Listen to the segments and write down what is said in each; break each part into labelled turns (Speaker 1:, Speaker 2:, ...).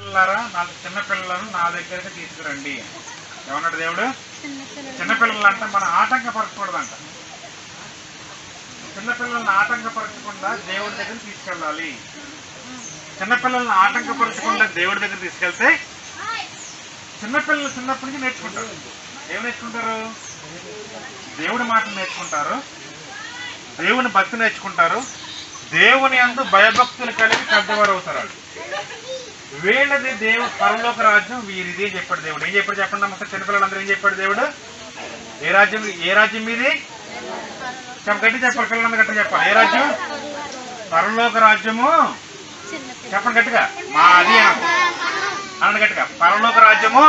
Speaker 1: పిల్లలారా నా చిన్న పిల్లలను నా దగ్గరికి తీసుకురండి ఏమన్నాడు దేవుడు చిన్నపిల్లలు అంటే మనం ఆటంకపరచకూడదంట చిన్నపిల్లల్ని ఆటంకపరచకుండా దేవుడి దగ్గర తీసుకెళ్ళాలి చిన్నపిల్లల్ని ఆటంకపరచకుండా దేవుడి దగ్గర తీసుకెళ్తే చిన్నపిల్లలు చిన్నప్పటి నుంచి నేర్చుకుంటారు ఏం నేర్చుకుంటారు దేవుడి మాటలు నేర్చుకుంటారు దేవుని భక్తి నేర్చుకుంటారు దేవుని అందు భయభక్తులు కలిగి పెద్దవారు అవుతారు వాళ్ళు. వీళ్ళది దేవుడు పరలోక రాజ్యం వీరిది అని చెప్పాడు దేవుడు ఏం చెప్పాడు చెప్పండి అమ్మ ఒకసారి చిన్నపిల్లలందరూ ఏం చెప్పాడు దేవుడు ఏ రాజ్యం ఏ రాజ్యం మీది చెప్ప గట్టి చెప్పాలి పిల్లలందరూ గట్టి చెప్పాలి ఏ రాజ్యం పరలోక రాజ్యము చెప్పండి గట్టిగా మాది అనండి. అనండి గట్టిగా పరలోక రాజ్యము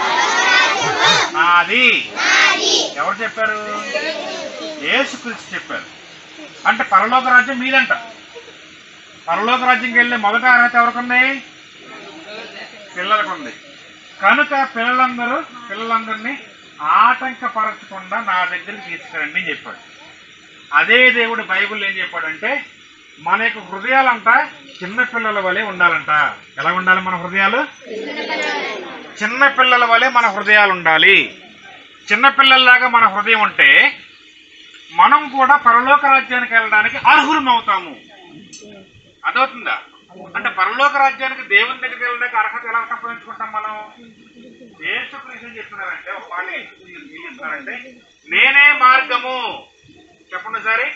Speaker 1: నాది ఎవరు చెప్పారు యేసుక్రీస్తు చెప్పారు అంటే పరలోక రాజ్యం మీదంట పరలోక రాజ్యంకి వెళ్ళే మొదటి అర్హత ఎవరికుంది పిల్లలకు ఉంది కనుక పిల్లలందరూ పిల్లలందరినీ ఆటంకపరచకుండా నా దగ్గరికి తీసుకురండి అని చెప్పాడు అదే దేవుడు బైబిల్ ఏం చెప్పాడంటే మన యొక్క హృదయాలంట చిన్న పిల్లల వలె ఉండాలంట ఎలా ఉండాలి మన హృదయాలు చిన్న పిల్లల వలె మన హృదయాలు ఉండాలి చిన్న పిల్లల్లాగా మన హృదయం ఉంటే మనం కూడా పరలోక రాజ్యానికి వెళ్ళడానికి అర్హులం అవుతాము అదవుతుందా అంటే పరలోక రాజ్యానికి దేవుని దగ్గరికి వెళ్ళడానికి అర్హత ఎలా సంపాదించుకుంటాం మనం యేసుక్రీస్తు చెప్తున్నారంటే ఒక పాట ఏం చెప్తున్నారంటే నేనే మార్గము చెప్పండి సరే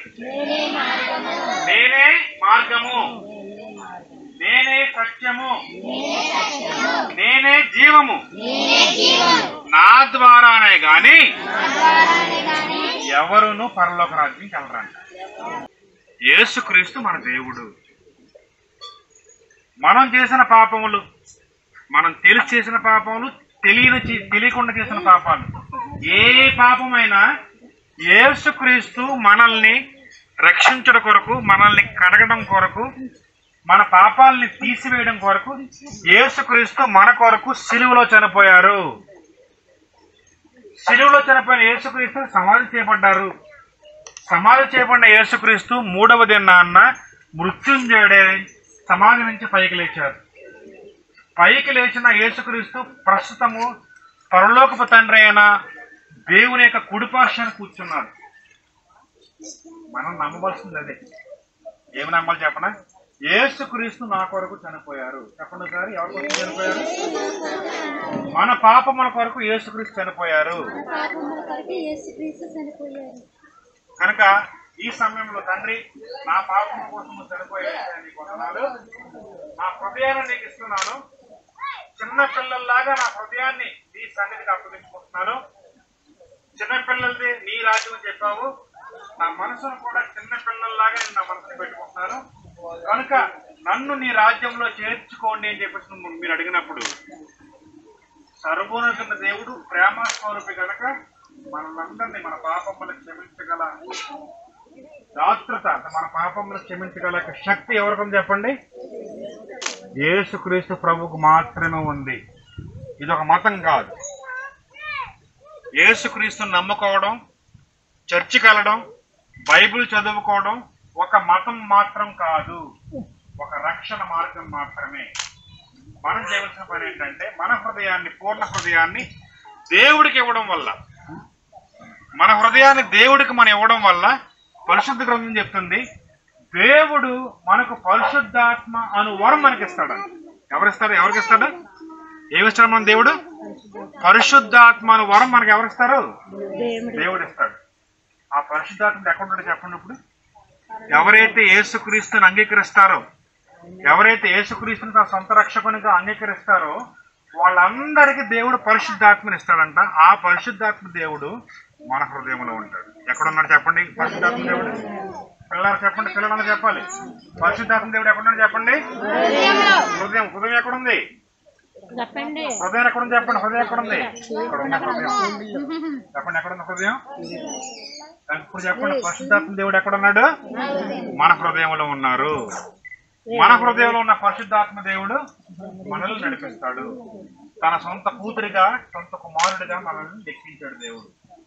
Speaker 1: నేనే మార్గము నేనే సత్యము నేనే జీవము నా ద్వారానే గాని ఎవరును పరలోక రాజ్యం వెళ్ళరంట యేసుక్రీస్తు మన దేవుడు మనం చేసిన పాపములు మనం తెలిసి చేసిన పాపములు తెలియని చే- తెలియకుండా చేసిన పాపాలు ఏ పాపమైనా యేసుక్రీస్తు మనల్ని రక్షించడం కొరకు మనల్ని కడగడం కొరకు మన పాపాలని తీసివేయడం కొరకు యేసుక్రీస్తు మన కొరకు సిలువలో చనిపోయారు సిలువలో చనిపోయిన యేసుక్రీస్తు సమాధి చేయబడ్డారు సమాధి చేయబడిన యేసుక్రీస్తు మూడవ దినాన్న మృత్యుంజయుడే సమాధి నుంచి పైకి లేచారు పైకి లేచిన యేసుక్రీస్తు ప్రస్తుతము పరలోకపు తండ్రి అయిన దేవుని యొక్క కుడిపార్శ్వాన్ని కూర్చున్నాడు మనం నమ్మవలసింది అదే ఏమి నమ్మాలి చెప్పనా యేసుక్రీస్తు నా కొరకు చనిపోయారు చెప్పండి ఒకసారి ఎవరి కొరకు చనిపోయారు మన పాపముల కొరకు యేసుక్రీస్తు చనిపోయారు
Speaker 2: పాపముల కొరకు యేసుక్రీస్తు చనిపోయారు
Speaker 1: కనుక ఈ సమయంలో తండ్రి నా పాపం కోసం చనిపోయాడు నీకు వందనాలు నా హృదయాన్ని నీకు ఇస్తున్నాను చిన్న పిల్లల్లాగా నా హృదయాన్ని నీ సన్నిధికి అప్పగించుకుంటున్నాను చిన్న పిల్లలది నీ రాజ్యం అని చెప్పావు నా మనసును కూడా చిన్న పిల్లల్లాగా నేను నా మనసుని పెట్టుకుంటున్నాను కనుక నన్ను నీ రాజ్యంలో చేర్చుకోండి అని చెప్పేసి నువ్వు మీరు అడిగినప్పుడు సర్వోన్నతున్న దేవుడు ప్రేమ స్వరూపి కనుక మనందరినీ మన పాపములను క్షమించగల దాతృత అంటే మన పాపములను క్షమించగల యొక్క శక్తి ఎవరికి చెప్పండి యేసుక్రీస్తు ప్రభుకు మాత్రమే ఉంది ఇది ఒక మతం కాదు యేసుక్రీస్తుని నమ్ముకోవడం చర్చికి వెళ్ళడం బైబిల్ చదువుకోవడం ఒక మతం మాత్రం కాదు ఒక రక్షణ మార్గం మాత్రమే మనం చేయవలసిన పని ఏంటంటే మన హృదయాన్ని పూర్ణ హృదయాన్ని దేవుడికి ఇవ్వడం వల్ల మన హృదయాన్ని దేవుడికి మనం ఇవ్వడం వల్ల పరిశుద్ధ గ్రంథం చెప్తుంది దేవుడు మనకు పరిశుద్ధాత్మ అను వరం మనకి ఇస్తాడు ఎవరిస్తాడు ఎవరికి ఇస్తాడు ఏమిస్తాడు మన దేవుడు పరిశుద్ధాత్మ అను వరం మనకి ఎవరిస్తారు దేవుడు ఇస్తాడు ఆ పరిశుద్ధాత్మ ఎక్కడ చెప్పండి ఇప్పుడు ఎవరైతే యేసుక్రీస్తుని అంగీకరిస్తారో ఎవరైతే యేసుక్రీస్తుని తన సొంత రక్షకునిగా అంగీకరిస్తారో వాళ్ళందరికీ దేవుడు పరిశుద్ధాత్మని ఇస్తాడంట ఆ పరిశుద్ధాత్మ దేవుడు మన హృదయంలో ఉంటాడు ఎక్కడున్నాడు చెప్పండి పరిశుద్ధాత్మ దేవుడు పిల్లలు చెప్పండి పిల్లలందరూ చెప్పాలి పరిశుద్ధాత్మ దేవుడు ఎక్కడున్నాడు చెప్పండి హృదయం హృదయం ఎక్కడుంది
Speaker 2: చెప్పండి
Speaker 1: హృదయం ఎక్కడుంది చెప్పండి హృదయం ఎక్కడుంది ఇక్కడ ఉంది హృదయం చెప్పండి ఎక్కడుంది హృదయం ఇప్పుడు చెప్పండి పరిశుద్ధాత్మ దేవుడు ఎక్కడున్నాడు మన హృదయంలో ఉన్నారు మన హృదయంలో ఉన్న పరిశుద్ధాత్మ దేవుడు మనల్ని నడిపిస్తాడు తన సొంత కూతురిగా సొంత కుమారుడిగా మనల్ని లెక్కించాడు దేవుడు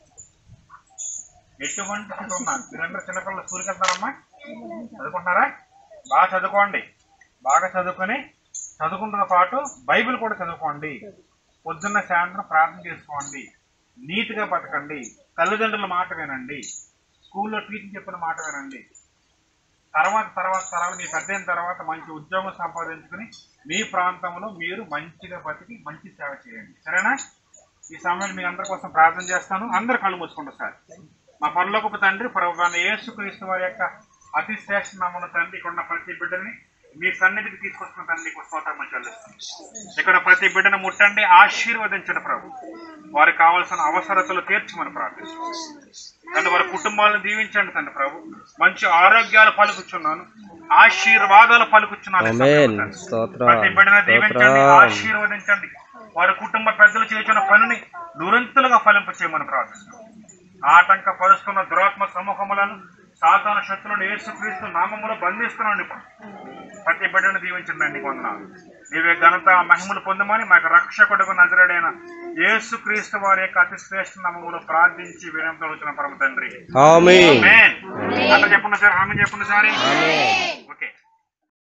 Speaker 1: ఎటువంటి స్థితి ఉన్నా మీరందరూ చిన్నపిల్లలు స్కూల్కి వెళ్తారమ్మా చదువుకుంటున్నారా బాగా చదువుకోండి బాగా చదువుకొని చదువుకుంటున్న పాటు బైబిల్ కూడా చదువుకోండి పొద్దున్న సాయంత్రం ప్రార్థన చేసుకోండి నీతిగా బతకండి తల్లిదండ్రుల మాట వినండి స్కూల్లో టీచర్ చెప్పిన మాట వినండి తర్వాత తర్వాత తర్వాత మీ పెద్ద అయిన తర్వాత మంచి ఉద్యోగం సంపాదించుకుని మీ ప్రాంతంలో మీరు మంచిగా బతికి మంచి సేవ చేయండి సరేనా ఈ సమయంలో మీ అందరి కోసం ప్రార్థన చేస్తాను అందరు కళ్ళు మూసుకుంటారు సార్ మా పరలోకపు తండ్రి ప్రభు యేసుక్రీస్తు వారి యొక్క అతి శ్రేష్ఠ నామన తండ్రి ఇక్కడ ఉన్న ప్రతి బిడ్డని మీ సన్నిధికి తీసుకొస్తున్న తండ్రికి స్తోత్రం చెల్లిస్తాను ఇక్కడ ప్రతి బిడ్డను ముట్టండి ఆశీర్వదించండి ప్రభు వారికి కావాల్సిన అవసరతలు తీర్చమని ప్రార్థిస్తున్నాను తండ్రి వారి కుటుంబాలను దీవించండి తండ్రి ప్రభు మంచి ఆరోగ్యాలు పలుకుచున్నాను ఆశీర్వాదాలు పలుకుచున్నాను ఈ సమయంలో
Speaker 3: ఆమేన్
Speaker 1: తండ్రి.
Speaker 3: స్తోత్రం
Speaker 1: ప్రతి బిడ్డను దీవించండి
Speaker 3: స్తోత్రం
Speaker 1: ఆశీర్వదించండి వారి కుటుంబ పెద్దలు చేసిన పనిని నిరంతరంగా ఫలింప చేయమని ప్రార్థిస్తున్నాం ఆటంక పరుస్తున్న దురాత్మ సమూహములను సాతాన శక్తులను యేసుక్రీస్తు నామములో బంధిస్తున్నాను ఇప్పుడు ప్రతి బిడ్డను దీవించండి అండి వందనాలు నీవే ఘనత మహిమలు పొందమని మాకు రక్షకుడుకు నజరడైన యేసుక్రీస్తు వారి యొక్క అతి శ్రేష్ఠ నామములో ప్రార్థించి వినంతో వచ్చిన పరమ తండ్రి
Speaker 3: ఆమేన్
Speaker 1: ఆమేన్. అందరూ చెప్పండి సార్ హామీ చెప్పండి సార్ ఓకే